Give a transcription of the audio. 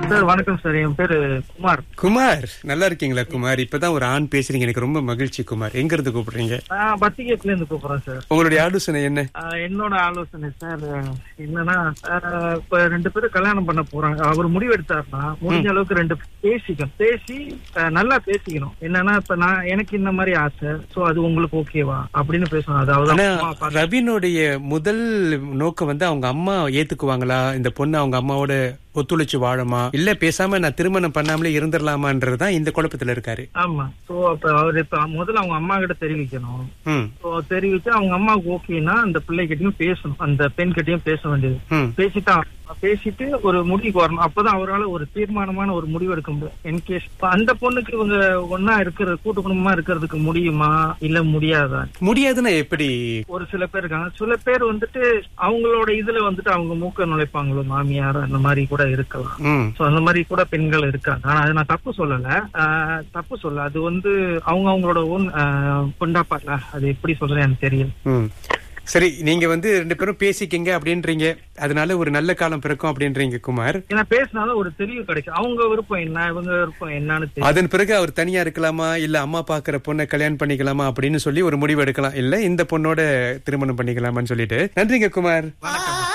sir வணக்கம் sir என் பேரு குமார் குமார் நல்லா இருக்கீங்களா குமார் இப்பதான் ஒரு ஆண் பேசுறீங்க எனக்கு ரொம்ப மகிழ்ச்சி குமார் எங்க இருந்து கூப்பிடுறீங்க நான் பத்திகேட்ல இருந்து கூப்பிடுறேன் சார் உங்களுடைய ஆலோசனை என்ன ஆஹ் என்னோட ஆலோசனை சார் என்னன்னா ஆஹ் இப்ப ரெண்டு பேரும் கல்யாணம் பண்ண போறாங்க அவர் முடிவு எடுத்தாருன்னா முடிஞ்ச அளவுக்கு ரெண்டு பேரும் பேசிக்கணும் பேசி ஆஹ் நல்லா பேசிக்கணும் என்னன்னா இப்ப நான் எனக்கு இந்த மாதிரி ஆசை சோ அது உங்களுக்கு ஓகேவா அப்படின்னு பேசணும் அதாவது ஆனா அம்மா, அப்பா ரவினுடைய முதல் நோக்கம் வந்து அவங்க அம்மா ஏத்துக்குவாங்களா இந்த பொண்ணு அவங்க அம்மாவோட ஒத்துழைச்சு வாழுமா இல்ல பேசாம நான் திருமணம் பண்ணாமலே இருந்துடலாமான்றதுதான் இந்த குழப்பத்துல இருக்காரு ஆமா சோ அப்ப அவர் இப்ப முதல்ல அவங்க அம்மா கிட்ட தெரிவிக்கணும் ம் சோ தெரிவிச்சு அவங்க அம்மாவுக்கு ஓகேன்னா அந்த பிள்ளைகிட்டயும் பேசணும் அந்த பெண் கிட்டயும் பேச வேண்டியது ம் பேசிட்டா பேசிட்டு ஒரு முடிவுக்கு வரணும் அப்பதான் அவரால ஒரு தீர்மானமான ஒரு முடிவு எடுக்க முடியும் இன்கேஸ் அந்த பொண்ணுக்கு இவங்க ஒன்னா இருக்கிறது கூட்டு குடும்பமா இருக்கிறதுக்கு முடியுமா இல்ல முடியாதா முடியாதுன்னா எப்படி ஒரு சில பேர் இருக்காங்க சில பேர் வந்துட்டு அவங்களோட இதுல வந்துட்டு அவங்க மூக்க நுழைப்பாங்களோ மாமியார் அந்த மாதிரி கூட இருக்கலாம் ம் சோ அந்த மாதிரி கூட பெண்கள் இருக்காங்க ஆனா அது நான் தப்பு சொல்லல ஆஹ் தப்பு சொல்ல அது வந்து அவங்க அவங்களோட ஓன் கொண்டாப்பார்ல அது எப்படி சொல்றேன் எனக்கு தெரியல ம் சரி நீங்க வந்து ரெண்டு பேரும் பேசிக்கிங்க அப்படின்றீங்க அதனால ஒரு நல்ல காலம் பிறக்கும் அப்படின்றீங்க குமார் ஏன்னா பேசினாலும் ஒரு தெளிவு கிடைக்கும் அவங்க விருப்பம் என்ன இவங்க விருப்பம் என்னன்னு தெரியும் அதன் பிறகு அவர் தனியா இருக்கலாமா இல்ல அம்மா பாக்குற பொண்ணை கல்யாணம் பண்ணிக்கலாமா அப்படின்னு சொல்லி ஒரு முடிவு எடுக்கலாம் இல்ல இந்த பொண்ணோட திருமணம் பண்ணிக்கலாமான்னு சொல்லிட்டு நன்றிங்க குமார் வணக்கம்